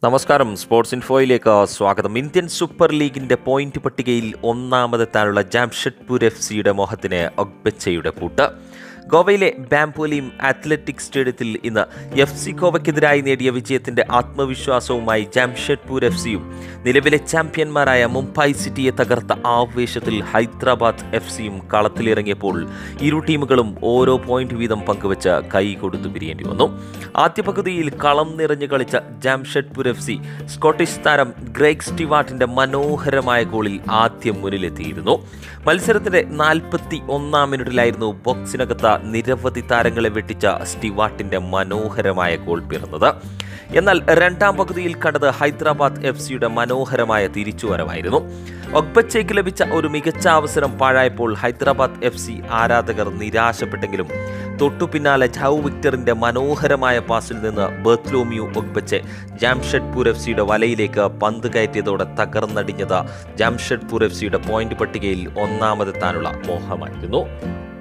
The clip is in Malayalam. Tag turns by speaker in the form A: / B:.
A: നമസ്കാരം സ്പോർട്സ് ഇൻഫോയിലേക്ക് സ്വാഗതം ഇന്ത്യൻ സൂപ്പർ ലീഗിന്റെ പോയിന്റ് പട്ടികയിൽ ഒന്നാമതെത്താനുള്ള ജാംഷഡ്പൂർ എഫ് സിയുടെ മോഹത്തിന് ഒഗ്ബച്ചയുടെ പൂട്ട് ഗോവയിലെ ബാംപോലിം അത്ലറ്റിക് സ്റ്റേഡിയത്തിൽ ഇന്ന് എഫ് സി ഗോവയ്ക്കെതിരായി നേടിയ വിജയത്തിന്റെ ആത്മവിശ്വാസവുമായി ജാംഷഡ്പൂർ എഫ് സിയും നിലവിലെ ചാമ്പ്യന്മാരായ മുംബൈ സിറ്റിയെ തകർത്ത ആവേശത്തിൽ ഹൈദരാബാദ് എഫ് സിയും കളത്തിലിറങ്ങിയപ്പോൾ ഇരു ടീമുകളും ഓരോ പോയിന്റ് വീതം പങ്കുവച്ച് കൈ കൊടുത്തു പിരിയേണ്ടി വന്നു ആദ്യ പകുതിയിൽ കളം നിറഞ്ഞു കളിച്ച ജാംഷഡ്പൂർ എഫ് സി സ്കോട്ടിഷ് താരം ഗ്രേഗ് സ്റ്റിവാർട്ടിന്റെ മനോഹരമായ ഗോളിൽ ആദ്യം മുന്നിലെത്തിയിരുന്നു മത്സരത്തിന്റെ നാൽപ്പത്തി ഒന്നാം മിനിറ്റിലായിരുന്നു ബോക്സിനകത്ത് നിരവധി താരങ്ങളെ വെട്ടിച്ച സ്റ്റിവാർട്ടിന്റെ മനോഹരമായ ഗോൾ പിറന്നത് എന്നാൽ രണ്ടാം പകുതിയിൽ കണ്ടത് ഹൈദരാബാദ് എഫ് സിയുടെ മനോഹരമായ തിരിച്ചുവരവായിരുന്നു ഒഗ്ബച്ചയ്ക്ക് ലഭിച്ച ഒരു മികച്ച അവസരം പാഴായപ്പോൾ ഹൈദരാബാദ് എഫ് സി ആരാധകർ നിരാശപ്പെട്ടെങ്കിലും തൊട്ടു പിന്നാലെ ജൗ വിക്ടറിന്റെ മനോഹരമായ പാസിൽ നിന്ന് ബർത്ലോമിയു ഒഗ്ബച്ചെ ജാംഷഡ്പൂർ എഫ് സിയുടെ വലയിലേക്ക് പന്ത് കയറ്റിയതോടെ തകർന്നടിഞ്ഞത് ജാംഷഡ്പൂർ എഫ് സിയുടെ പോയിന്റ് പട്ടികയിൽ ഒന്നാമതെത്താനുള്ള മോഹമായിരുന്നു